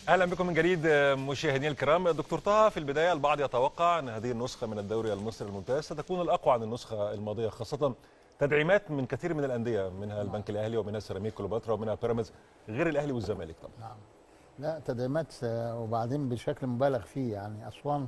اهلا بكم من جديد مشاهدينا الكرام دكتور طه في البدايه البعض يتوقع ان هذه النسخه من الدوري المصري الممتاز ستكون الاقوى عن النسخه الماضيه خاصه تدعيمات من كثير من الانديه منها البنك الاهلي ومنها سيراميك كليوباترا ومنها بيراميدز غير الاهلي والزمالك طبعا نعم لا تدعيمات آه، وبعدين بشكل مبالغ فيه يعني اسوان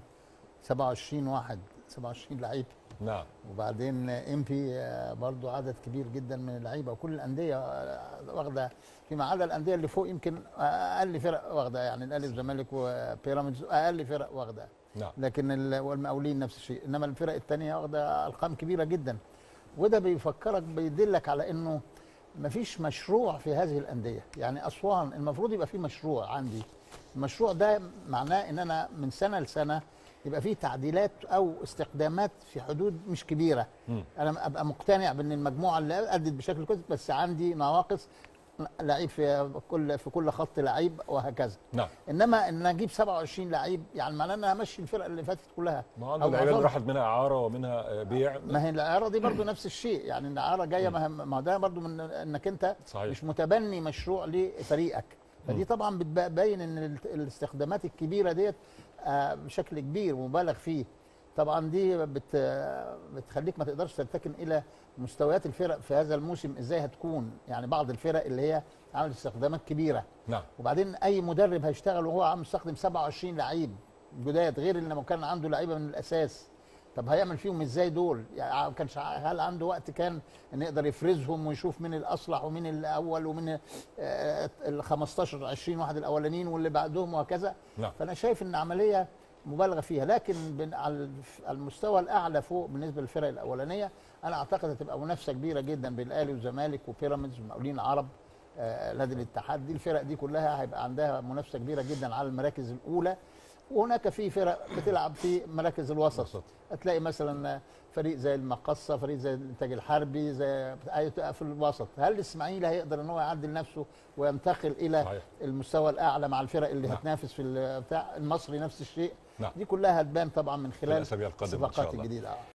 27 واحد 27 لعيب نعم وبعدين ام بي برضو عدد كبير جدا من اللعيبه وكل الانديه آه، واخده فيما عدا الانديه اللي فوق يمكن اقل فرق واخده يعني الاهلي والزمالك وبيراميدز اقل فرق واخده نعم لكن ال- والمقاولين نفس الشيء انما الفرق الثانيه واخده ارقام كبيره جدا وده بيفكرك بيدلك على انه مفيش مشروع في هذه الانديه يعني اسوان المفروض يبقى في مشروع عندي المشروع ده معناه ان انا من سنه لسنه يبقى فيه تعديلات او استخدامات في حدود مش كبيره مم. انا ابقى مقتنع بان المجموعه اللي ادت بشكل كويس بس عندي نواقص لعيب في كل في كل خط لعيب وهكذا نعم انما ان اجيب 27 لعيب يعني معناه ان انا همشي الفرق اللي فاتت كلها ما عنده أو لعيبه اللي معظمها. راحت منها اعاره ومنها آه، بيع ما هي الاعاره دي برضو نفس الشيء يعني الاعاره جايه ما هي- ما هو ده برضو من انك انت صحيح. مش متبني مشروع لفريقك فدي طبعا بتبين ان ال- الاستخدامات الكبيره ديت آه، بشكل كبير مبالغ فيه طبعا دي بت بتخليك ما تقدرش ترتكن الى مستويات الفرق في هذا الموسم ازاي هتكون يعني بعض الفرق اللي هي عملت استخدامات كبيره نعم وبعدين اي مدرب هيشتغل وهو عم مستخدم 27 لعيب جداد غير اللي لما كان عنده لعيبه من الاساس طب هيعمل فيهم ازاي دول يعني ما كانش ع- هل عنده وقت كان ان يقدر يفرزهم ويشوف مين الاصلح ومين الاول ومين ال 15 20 واحد الاولانيين واللي بعدهم وهكذا نعم. فانا شايف ان عمليه مبالغه فيها لكن بن- على الف- على المستوى الاعلى فوق بالنسبه للفرق الاولانيه انا اعتقد هتبقى منافسه كبيره جدا بين الاهلي والزمالك وبيراميدز والمقاولين العرب آه، نادي الاتحاد دي الفرق دي كلها هيبقى عندها منافسه كبيره جدا على المراكز الاولى وهناك في فرق بتلعب في مراكز الوسط وسط. هتلاقي مثلا فريق زي المقصه فريق زي الانتاج الحربي زي أي- في الوسط هل الاسماعيلي هيقدر ان هو يعدل نفسه وينتقل الى صحيح. المستوى الاعلى مع الفرق اللي نعم. هتنافس في ال- بتاع المصري نفس الشيء نعم. دي كلها هتبان طبعا من خلال الأسابيع القادمة إن شاء الصفقات الله. الجديده